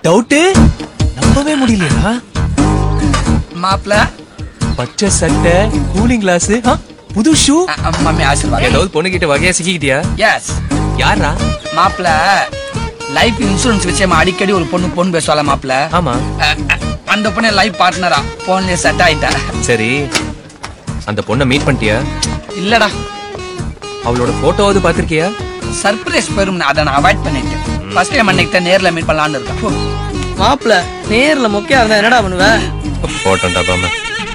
Doubt நம்பவே முடியலையா மாப்பிள பச்சை சட்டை கூலிங் கிளாஸ் புது ஷூ மம்மி ஆசீர்வாதம் ஏதாவது பொண்ணுகிட்ட வகையா சிக்கிக்கிட்டியா எஸ் யாரா மாப்பிள லைஃப் இன்சூரன்ஸ் விஷயமா அடிக்கடி ஒரு பொண்ணு பொண்ணு பேசுவாள மாப்பிள ஆமா அஹ், அஹ், அந்த பொண்ணு லைஃப் பார்ட்னரா போன்லயே செட் ஆயிட்டா சரி அந்த பொண்ணை மீட் பண்ணிட்டியா இல்லடா அவளோட போட்டோவாவது பாத்திருக்கியா சர்ப்ரைஸ் பெரும் அதை நான் அவாய்ட் பண்ணிட்டேன் ஃபர்ஸ்ட் டைம் அன்னைக்கு தான் நேர்ல மீட் பண்ணலாம்னு இருக்கேன் மாப்பிள நேர்ல மொக்கையா இருந்தா என்னடா பண்ணுவ போட்டோம்டா பாம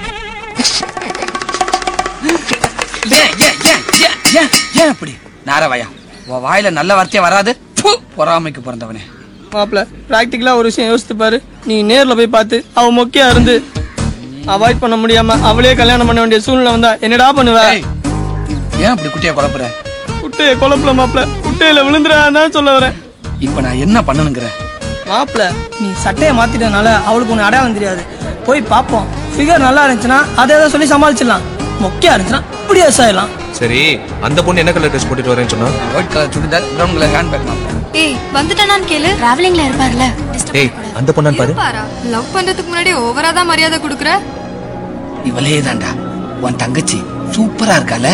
ஏன் ஏன் ஏன் ஏன் ஏன் ஏன் இப்படி நாரவாயா உன் வாயில நல்ல வார்த்தையே வராது ப்பு, பொறாமைக்கு பிறந்தவனே மாப்பிள பிராக்டிக்கலா ஒரு விஷயம் யோசித்து பாரு நீ நேர்ல போய் பார்த்து அவ மொக்கையா இருந்து அவாய்ட் பண்ண முடியாம அவளே கல்யாணம் பண்ண வேண்டிய சூழ்நிலை வந்தா என்னடா பண்ணுவ ஏய், ஏன் இப்படி குட்டியா குழப்புற குட்டைய குழப்பல மாப்பிள குட்டையில விழுந்துடாதான் சொல்ல வரேன் இப்ப நான் என்ன பண்ணணுங்கிற மாப்பிள நீ சட்டையை மாத்திட்டனால அவளுக்கு ஒண்ணு அடையாளம் தெரியாது போய் பார்ப்போம் ஃபிகர் நல்லா இருந்துச்சுன்னா அதை எதை சொல்லி சமாளிச்சிடலாம் மொக்கையா இருந்துச்சுன்னா இப்படி ஆயிடலாம் சரி அந்த பொண்ணு என்ன கலர் ட்ரெஸ் போட்டுட்டு வரேன்னு சொன்னா white colour churidar brown colour hand bag மாப்பிள ஏய் வந்துட்டானான்னு கேளு டிராவலிங்ல இருப்பார்ல ஏய் அந்த பொண்ணான்னு பாரு பாரா லவ் பண்றதுக்கு முன்னாடி ஓவரா தான் மரியாதை கொடுக்குற இவளே தான்டா உன் தங்கச்சி சூப்பரா இருக்கால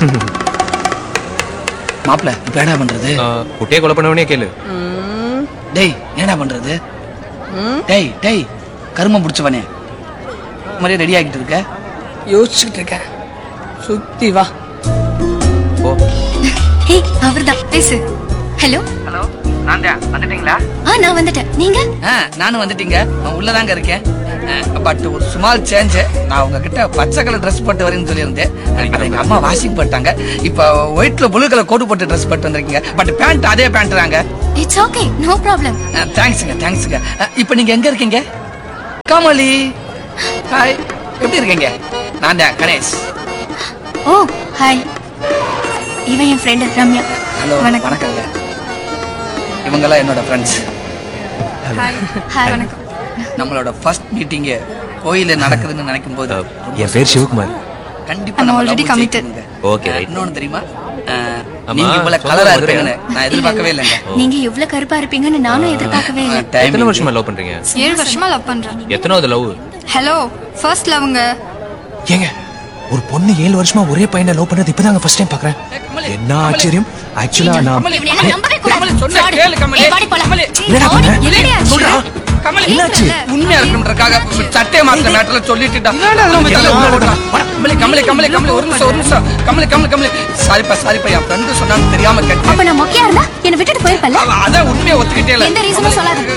மாப்பிள இப்ப என்ன பண்றது ஆ, குட்டையை கொலை பண்ணவனே கேளு டேய் என்னடா பண்றது டேய் டேய் கருமம் பிடிச்சவனே மாதிரியே ரெடி ஆகிட்டு இருக்க யோசிச்சுட்டு இருக்கேன் சுத்தி வா போ ஏய் அவர்தான் பேசு ஹலோ ஹலோ நான் தான் வந்துட்டீங்களா ஆ நான் வந்துட்டேன் நீங்க ஆ நானும் வந்துட்டீங்க நான் உள்ளதாங்க இருக்கேன் பட் ஒரு சுமால் சேஞ்ச் நான் உங்ககிட்ட பச்சை கலர் ட்ரெஸ் போட்டு வரேன்னு சொல்லியிருந்தேன் அதை எங்க அம்மா வாஷிங் பண்ணிட்டாங்க இப்போ ஒயிட்ல ப்ளூ கலர் கோட் போட்டு ட்ரெஸ் போட்டு வந்திருக்கீங்க பட் பேண்ட் அதே பேண்ட் தாங்க இட்ஸ் ஓகே நோ ப்ராப்ளம் தேங்க்ஸுங்க தேங்க்ஸுங்க இப்போ நீங்க எங்க இருக்கீங்க காமலி ஹாய் எப்படி இருக்கீங்க நான் தான் கணேஷ் ஓ ஹாய் இவன் என் ஃப்ரெண்ட் ரம்யா ஹலோ வணக்கம் வணக்கங்க இவங்கெல்லாம் என்னோட ஃப்ரெண்ட்ஸ் ஹாய் வணக்கம் நம்மளோட ஃபர்ஸ்ட் மீட்டிங் கோயில நடக்குதுன்னு நினைக்கும் போது என் பேர் சிவகுமார் கண்டிப்பா I'm நம்ம already love committed. ஜெயிக்குங்க. Okay, right. இன்னொன்னு தெரியுமா அஹ், ஆமா, நீங்க இவ்வளவு சொல்ல கலரா மதுரையா? இருப்பீங்கன்னு நான் எதிர்பார்க்கவே இல்லைங்க நீங்க இவ்ளோ கருப்பா இருப்பீங்கன்னு நானும் எதிர்பார்க்கவே இல்லை Timing. எத்தனை வருஷமா லவ் பண்றீங்க ஏழு வருஷமா லவ் பண்றேன் எத்தனாவது லவ் ஹலோ ஃபர்ஸ்ட் லவ்ங்க ஏங்க ஒரு பொண்ணு ஏழு வருஷமா ஒரே பையனை லவ் பண்ணது இப்பதாங்க ஃபர்ஸ்ட் டைம் பாக்குறேன் என்ன ஆச்சரியம் ஆக்சுவலா நான் கமலி, இவனை எல்லாம் நம்பவே கூடாது. கமலி, சொன்னா வாடி. கேளு, கமலி. ஏய், வாடி போலாம். கமலி. என்னடா வாடி. பண்ண? என்னடி ஆச்சு? சொல்றா. கமலி, என்னாச்சு? உண்மையா இருக்கணுன்றக்காக சட்டை மாத்திர மேட்டர்ல சொல்லிட்டுடா கமலி கமலி கமலி கமலி ஒரு நிமிஷம் ஒரு நிமிஷம் கமலி கமலி கமலி சாரிப்பா சாரிப்பா என் ஃப்ரெண்டு சொன்னான்னு தெரியாம கேட்டேன் அப்ப நான் மொக்கையா இருந்தா என்னை விட்டுட்டு போயிருப்பல அவ அதான் உண்மையை ஒத்துக்கிட்டே இல்ல எந்த ரீசனும் சொல்லாத